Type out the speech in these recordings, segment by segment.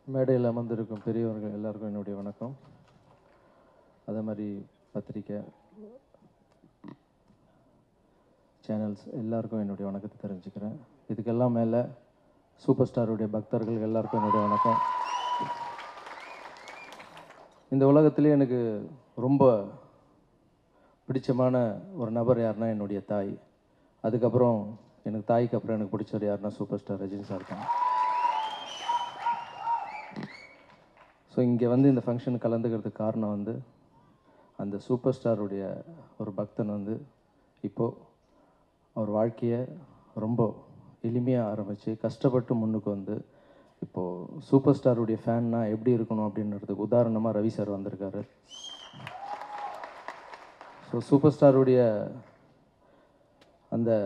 மேடையில் அமர்ந்திருக்கும் பெரியவர்கள் எல்லாருக்கும் என்னுடைய வணக்கம் அதே மாதிரி பத்திரிக்கை சேனல்ஸ் எல்லாருக்கும் என்னுடைய வணக்கத்தை தெரிவிச்சுக்கிறேன் இதுக்கெல்லாம் மேலே சூப்பர் ஸ்டாருடைய பக்தர்கள் எல்லாருக்கும் என்னுடைய வணக்கம் இந்த உலகத்திலே எனக்கு ரொம்ப பிடிச்சமான ஒரு நபர் யாருன்னா என்னுடைய தாய் அதுக்கப்புறம் எனக்கு தாய்க்கு அப்புறம் எனக்கு பிடிச்சவர் யாருன்னா சூப்பர் ஸ்டார் ரஜினி சார் தான் ஸோ இங்கே வந்து இந்த ஃபங்க்ஷன் கலந்துக்கிறதுக்கு காரணம் வந்து அந்த சூப்பர் ஸ்டாருடைய ஒரு பக்தன் வந்து இப்போது அவர் வாழ்க்கையை ரொம்ப எளிமையாக ஆரம்பித்து கஷ்டப்பட்டு முன்னுக்கு வந்து இப்போது சூப்பர் ஸ்டாருடைய ஃபேன்னா எப்படி இருக்கணும் அப்படின்றதுக்கு உதாரணமாக ரவி சார் வந்திருக்காரு ஸோ சூப்பர் ஸ்டாருடைய அந்த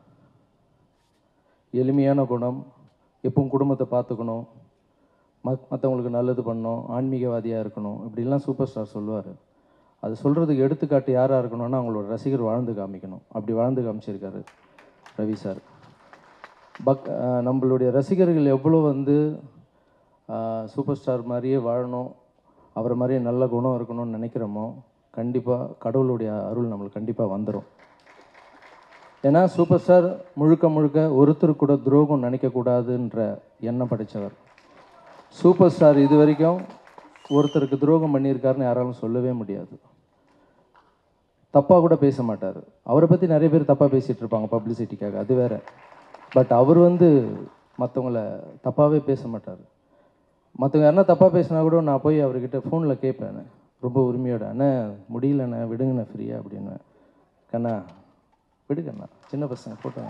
எளிமையான குணம் எப்பவும் குடும்பத்தை பார்த்துக்கணும் மத் மற்றவங்களுக்கு நல்லது பண்ணணும் ஆன்மீகவாதியாக இருக்கணும் இப்படிலாம் சூப்பர் ஸ்டார் சொல்லுவார் அது சொல்கிறதுக்கு எடுத்துக்காட்டு யாராக இருக்கணும்னா அவங்களோட ரசிகர் வாழ்ந்து காமிக்கணும் அப்படி வாழ்ந்து காமிச்சிருக்காரு ரவி சார் பக் அஹ் நம்மளுடைய ரசிகர்கள் எவ்வளோ வந்து அஹ், சூப்பர் ஸ்டார் மாதிரியே வாழணும் அவரை மாதிரியே நல்ல குணம் இருக்கணும்னு நினைக்கிறோமோ கண்டிப்பாக கடவுளுடைய அருள் நம்மளுக்கு கண்டிப்பாக வந்துடும் ஏன்னா சூப்பர் ஸ்டார் முழுக்க முழுக்க ஒருத்தர் கூட துரோகம் நினைக்கக்கூடாதுன்ற எண்ணம் படைச்சவர் சூப்பர் ஸ்டார் இது வரைக்கும் ஒருத்தருக்கு துரோகம் பண்ணியிருக்காருன்னு யாராலும் சொல்லவே முடியாது தப்பாக கூட பேச மாட்டார் அவரை பற்றி நிறைய பேர் தப்பாக பேசிகிட்டு இருப்பாங்க பப்ளிசிட்டிக்காக அது வேற பட் அவர் வந்து மற்றவங்கள தப்பாகவே பேச மாட்டார் மற்றவங்க யாருன்னா தப்பாக பேசினா கூட நான் போய் அவர்கிட்ட ஃபோனில் கேட்பேன் ரொம்ப உரிமையோட அண்ணா முடியலண்ணே விடுங்கண்ணே ஃப்ரீயாக அப்படின்னு கண்ணா விடு கண்ணா சின்ன பசங்க ஃபோட்டோ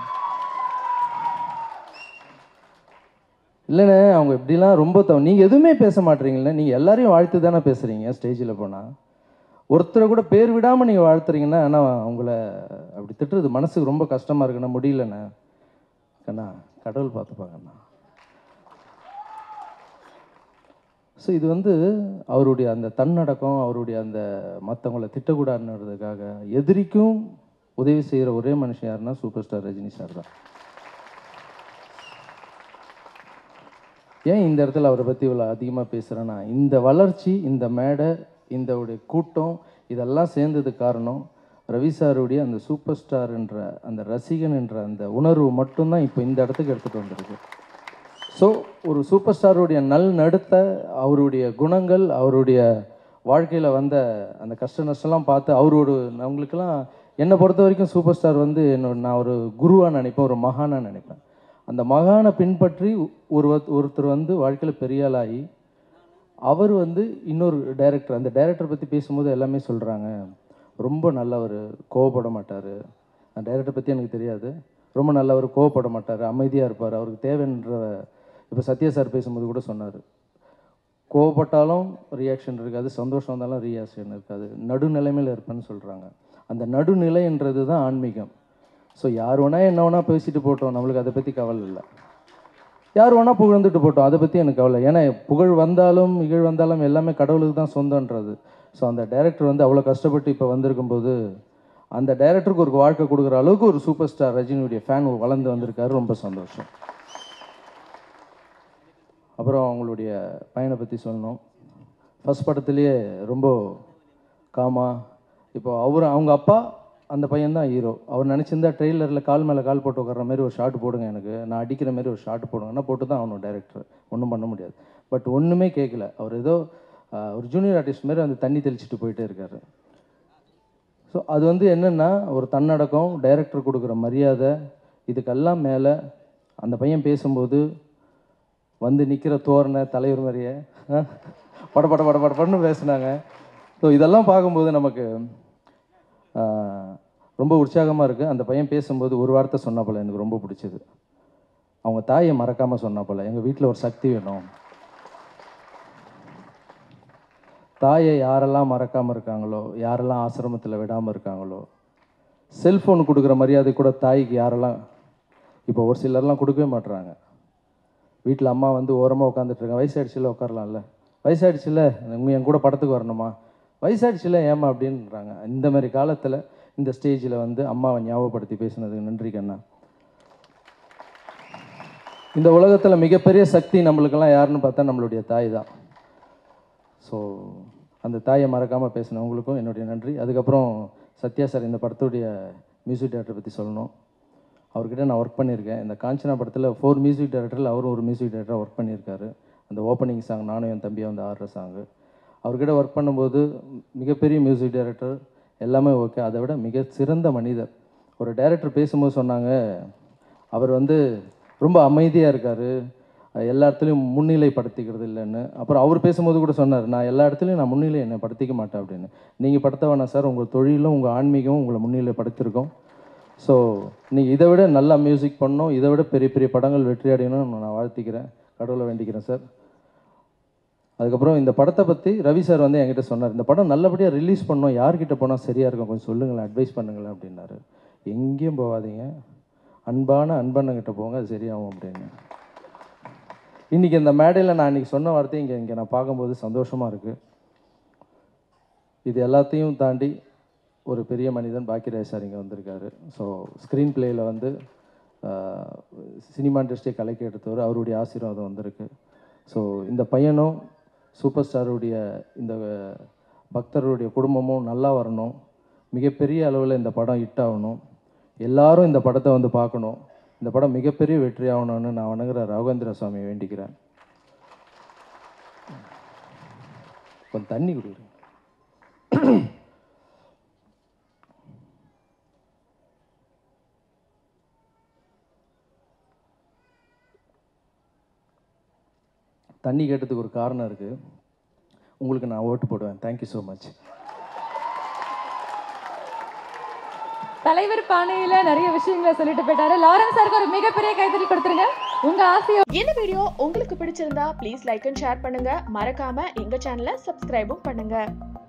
இல்லைண்ணே அவங்க இப்படிலாம் ரொம்ப தவ நீங்கள் எதுவுமே பேச மாட்டீங்களே நீங்கள் எல்லாரையும் வாழ்த்து தானே பேசுகிறீங்க ஸ்டேஜில் போனால் ஒருத்தரை கூட பேர் விடாமல் நீங்கள் வாழ்த்துறீங்கன்னா ஆனால் அவங்கள அப்படி திட்டுறது மனசுக்கு ரொம்ப கஷ்டமாக இருக்குண்ணா முடியலண்ணே கண்ணா கடவுள் பார்த்துப்பாங்கண்ணா ஸோ இது வந்து அவருடைய அந்த தன்னடக்கம் அவருடைய அந்த மற்றவங்கள திட்டக்கூடாதுன்றதுக்காக எதிரிக்கும் உதவி செய்கிற ஒரே மனுஷன் யாருன்னா சூப்பர் ஸ்டார் ரஜினி சார் தான் ஏன் இந்த இடத்துல அவரை பற்றி இவ்வளோ அதிகமாக பேசுகிறேன்னா இந்த வளர்ச்சி இந்த மேடை இந்த உடைய கூட்டம் இதெல்லாம் சேர்ந்ததுக்கு காரணம் ரவி சாருடைய அந்த சூப்பர் ஸ்டார் என்ற அந்த ரசிகன் என்ற அந்த உணர்வு மட்டும்தான் இப்போ இந்த இடத்துக்கு எடுத்துகிட்டு வந்திருக்கு ஸோ ஒரு சூப்பர் ஸ்டாருடைய நல் நடுத்த அவருடைய குணங்கள் அவருடைய வாழ்க்கையில் வந்த அந்த கஷ்ட நஷ்டம்லாம் பார்த்து அவரோட அவங்களுக்கெல்லாம் என்னை பொறுத்த வரைக்கும் சூப்பர் ஸ்டார் வந்து என்னோட நான் ஒரு குருவாக நினைப்பேன் ஒரு மகானாக நினைப்பேன் அந்த மகானை பின்பற்றி ஒரு ஒருத்தர் வந்து வாழ்க்கையில் பெரிய ஆளாகி அவர் வந்து இன்னொரு டைரக்டர் அந்த டைரக்டர் பற்றி பேசும்போது எல்லாமே சொல்கிறாங்க ரொம்ப நல்லவர் கோவப்பட மாட்டார் அந்த டைரக்டர் பற்றி எனக்கு தெரியாது ரொம்ப நல்லவர் கோவப்பட மாட்டார் அமைதியாக இருப்பார் அவருக்கு தேவைன்ற இப்போ சத்யா சார் பேசும்போது கூட சொன்னார் கோவப்பட்டாலும் ரியாக்ஷன் இருக்காது சந்தோஷம் வந்தாலும் ரியாக்ஷன் இருக்காது நடுநிலைமையில் இருப்பேன்னு சொல்கிறாங்க அந்த நடுநிலைன்றது தான் ஆன்மீகம் ஸோ யார் வேணா என்ன வேணா பேசிட்டு போட்டோம் நம்மளுக்கு அதை பற்றி கவலை இல்லை யார் வேணா புகழ்ந்துட்டு போட்டோம் அதை பற்றி எனக்கு கவலை ஏன்னா புகழ் வந்தாலும் இகழ் வந்தாலும் எல்லாமே கடவுளுக்கு தான் சொந்தன்றது ஸோ அந்த டைரக்டர் வந்து அவ்வளோ கஷ்டப்பட்டு இப்போ வந்திருக்கும்போது அந்த டைரக்டருக்கு ஒரு வாழ்க்கை கொடுக்குற அளவுக்கு ஒரு சூப்பர் ஸ்டார் ரஜினியுடைய ஃபேன் வளர்ந்து வந்திருக்காரு ரொம்ப சந்தோஷம் அப்புறம் அவங்களுடைய பையனை பற்றி சொல்லணும் ஃபர்ஸ்ட் படத்துலேயே ரொம்ப காமா இப்போ அவர் அவங்க அப்பா அந்த பையன் தான் ஹீரோ அவர் நினச்சிருந்தா ட்ரெய்லரில் கால் மேலே கால் போட்டு உட்கார மாதிரி ஒரு ஷாட் போடுங்க எனக்கு நான் அடிக்கிற மாதிரி ஒரு ஷாட் போடுங்கன்னா போட்டு தான் அவனும் டைரக்டர் ஒன்றும் பண்ண முடியாது பட் ஒன்றுமே கேட்கல அவர் ஏதோ ஆஹ், ஒரு ஜூனியர் ஆர்டிஸ்ட் மாதிரி அந்த தண்ணி தெளிச்சிட்டு போயிட்டே இருக்காரு ஸோ அது வந்து என்னென்னா ஒரு தன்னடக்கம் டைரக்டர் கொடுக்குற மரியாதை இதுக்கெல்லாம் மேலே அந்த பையன் பேசும்போது வந்து நிற்கிற தோரணை தலைவர் மாதிரியே ஆ, பட பட பட பட படன்னு பேசுனாங்க ஸோ இதெல்லாம் பார்க்கும்போது நமக்கு ஆ, ரொம்ப உற்சாகமாக இருக்குது அந்த பையன் பேசும்போது ஒரு வார்த்தை சொன்னா போல எனக்கு ரொம்ப பிடிச்சது அவங்க தாயை மறக்காமல் சொன்னா போல எங்கள் வீட்டில் ஒரு சக்தி வேணும் தாயை யாரெல்லாம் மறக்காமல் இருக்காங்களோ யாரெல்லாம் ஆசிரமத்தில் விடாமல் இருக்காங்களோ செல்ஃபோன் கொடுக்குற மரியாதை கூட தாய்க்கு யாரெல்லாம் இப்போ ஒரு சிலர்லாம் கொடுக்கவே மாட்டுறாங்க வீட்டில் அம்மா வந்து ஓரமாக உட்காந்துட்டு இருக்காங்க வயசாயிடுச்சுல உட்காரலாம்ல வயசாயிடுச்சுல உங்க என் கூட படத்துக்கு வரணுமா வயசாயிடுச்சுல ஏமா அப்படின்றாங்க இந்த மாதிரி காலத்தில் இந்த ஸ்டேஜில் வந்து அம்மாவை ஞாபகப்படுத்தி பேசுனதுக்கு நன்றி கண்ணா இந்த உலகத்தில் மிகப்பெரிய சக்தி நம்மளுக்கெல்லாம் யாருன்னு பார்த்தா நம்மளுடைய தாய் தான் ஸோ அந்த தாயை மறக்காமல் பேசினவங்களுக்கும் என்னுடைய நன்றி அதுக்கப்புறம் சத்யா சார் இந்த படத்துடைய மியூசிக் டைரக்டர் பற்றி சொல்லணும் அவர்கிட்ட நான் ஒர்க் பண்ணியிருக்கேன் இந்த காஞ்சனா படத்தில் ஃபோர் மியூசிக் டைரக்டரில் அவரும் ஒரு மியூசிக் டைரக்டராக ஒர்க் பண்ணியிருக்காரு அந்த ஓப்பனிங் சாங் நானும் என் தம்பியும் வந்து ஆடுற சாங்கு அவர்கிட்ட ஒர்க் பண்ணும்போது மிகப்பெரிய மியூசிக் டைரக்டர் எல்லாமே ஓகே அதை விட மிக சிறந்த மனிதர் ஒரு டைரக்டர் பேசும்போது சொன்னாங்க அவர் வந்து ரொம்ப அமைதியாக இருக்கார் எல்லா இடத்துலையும் முன்னிலைப்படுத்திக்கிறது இல்லைன்னு அப்புறம் அவர் பேசும்போது கூட சொன்னார் நான் எல்லா இடத்துலையும் நான் முன்னிலை என்னை படுத்திக்க மாட்டேன் அப்படின்னு நீங்கள் படுத்த வேணாம் சார் உங்கள் தொழிலும் உங்கள் ஆன்மீகம் உங்களை முன்னிலைப்படுத்திருக்கோம் ஸோ நீங்கள் இதை விட நல்லா மியூசிக் பண்ணணும் இதை விட பெரிய பெரிய படங்கள் வெற்றி அடையணும்னு நான் வாழ்த்திக்கிறேன் கடவுளை வேண்டிக்கிறேன் சார் அதுக்கப்புறம் இந்த படத்தை பற்றி ரவி சார் வந்து என்கிட்ட சொன்னார் இந்த படம் நல்லபடியாக ரிலீஸ் பண்ணோம் யார்கிட்ட போனால் சரியாக இருக்கும் கொஞ்சம் சொல்லுங்களேன் அட்வைஸ் பண்ணுங்களேன் அப்படின்னாரு எங்கேயும் போகாதீங்க அன்பான அன்பண்ணங்கிட்ட போங்க அது சரியாகும் அப்படின்னு இன்றைக்கி இந்த மேடையில் நான் இன்றைக்கி சொன்ன வார்த்தை இங்கே இங்கே நான் பார்க்கும்போது சந்தோஷமாக இருக்குது இது எல்லாத்தையும் தாண்டி ஒரு பெரிய மனிதன் பாக்கியராஜ் சார் இங்கே வந்திருக்காரு ஸோ ஸ்க்ரீன் பிளேயில் வந்து ஆஹ், சினிமா இண்டஸ்ட்ரியை கலைக்க எடுத்தவர் அவருடைய ஆசீர்வாதம் வந்திருக்கு ஸோ இந்த பையனும் சூப்பர் ஸ்டாருடைய இந்த பக்தருடைய குடும்பமும் நல்லா வரணும் மிகப்பெரிய அளவில் இந்த படம் ஹிட் ஆகணும் எல்லாரும் இந்த படத்தை வந்து பார்க்கணும் இந்த படம் மிகப்பெரிய வெற்றி ஆகணும்னு நான் வணங்குற ராகவேந்திர சுவாமியை வேண்டிக்கிறேன் கொஞ்சம் தண்ணி கொடுக்குறேன் தண்ணி கேட்டதுக்கு ஒரு காரணம் இருக்குது உங்களுக்கு நான் ஓட்டு போடுவேன் தேங்க்யூ ஸோ மச் தலைவர் பானையில நிறைய விஷயங்களை சொல்லிட்டு போயிட்டாரு லாரன்ஸ் சாருக்கு ஒரு மிகப்பெரிய கைத்தறி கொடுத்துருங்க உங்க ஆசையை இந்த வீடியோ உங்களுக்கு பிடிச்சிருந்தா ப்ளீஸ் லைக் அண்ட் ஷேர் பண்ணுங்க மறக்காம எங்க சேனலை சப்ஸ்கிரைபும் பண்ணுங்க